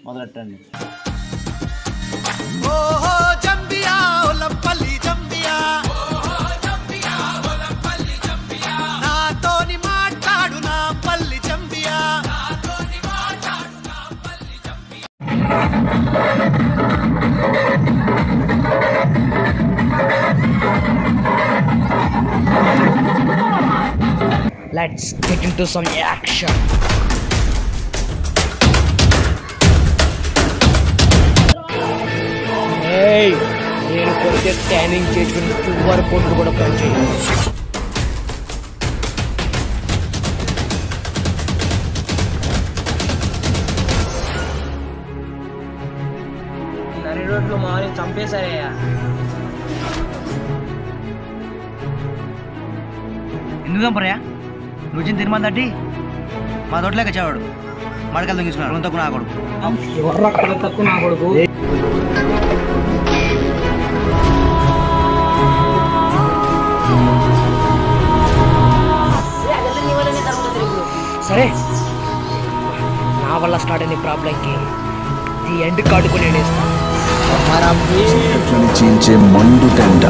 మొదలెట్టండి ఓహో జంబియా ఒలంపల్లి జంబియా నాతోని మాట్లాడు నా పల్లి జంబియా Let's get into some action. Hey, నేను కొడితే స్కానింగ్ చేసుకుని క్యూఆర్ కోడ్ కూడా పనిచేయదు నరి రోడ్లు మామూలు చంపేశారయ్యా ఎందుకు చంపరయ్యా నువ్వు వచ్చిన తిరుమల తట్టి మా తోటలేక చావాడు మడకలు తగ్గించుకున్నాడు రొంతకు నా కొడుకు ఎవర్రా కళ్ళ తక్కువ నా కొడుకు సరే నా వల్ల స్టార్ట్ అయిన ప్రాబ్లంకి ది ఎండ్ కార్డు కూడా నేను ఇస్తాను చీకట్లని చీల్చే మండు టెండ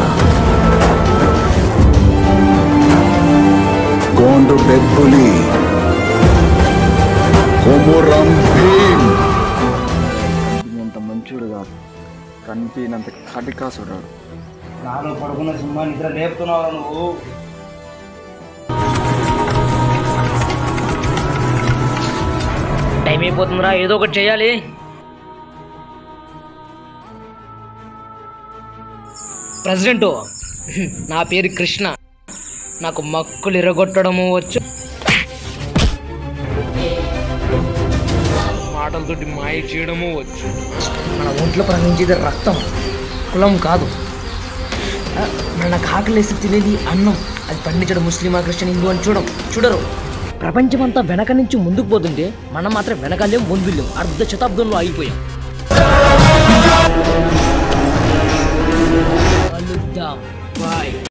గోండు బెబ్బులి కొమురం భీమ్ అంత మంచోడు కాదు కనిపినంత కటికాసుడు నాలో పడుకున్న సింహ నిద్ర లేపుతున్నావు నువ్వు టైం అయిపోతుందిరా ఏదో ఒకటి చేయాలి ప్రెసిడెంట్ నా పేరు కృష్ణ నాకు మక్కులు ఇరగొట్టడము వచ్చు మాటలతోటి మాయ చేయడము వచ్చు మన ఒంట్లో ప్రవహించేది రక్తం కులం కాదు ఆ, మన నాకు ఆకలేసి తినేది అన్నం అది పండించడం ముస్లిమా క్రిస్టియన్ హిందూ అని చూడం చూడరు ప్రపంచమంతా వెనక నుంచి ముందుకు పోతుంటే మనం మాత్రం వెనకాలే ముందు అర్ధ శతాబ్దంలో ఆగిపోయాం కలుద్దాం బాయ్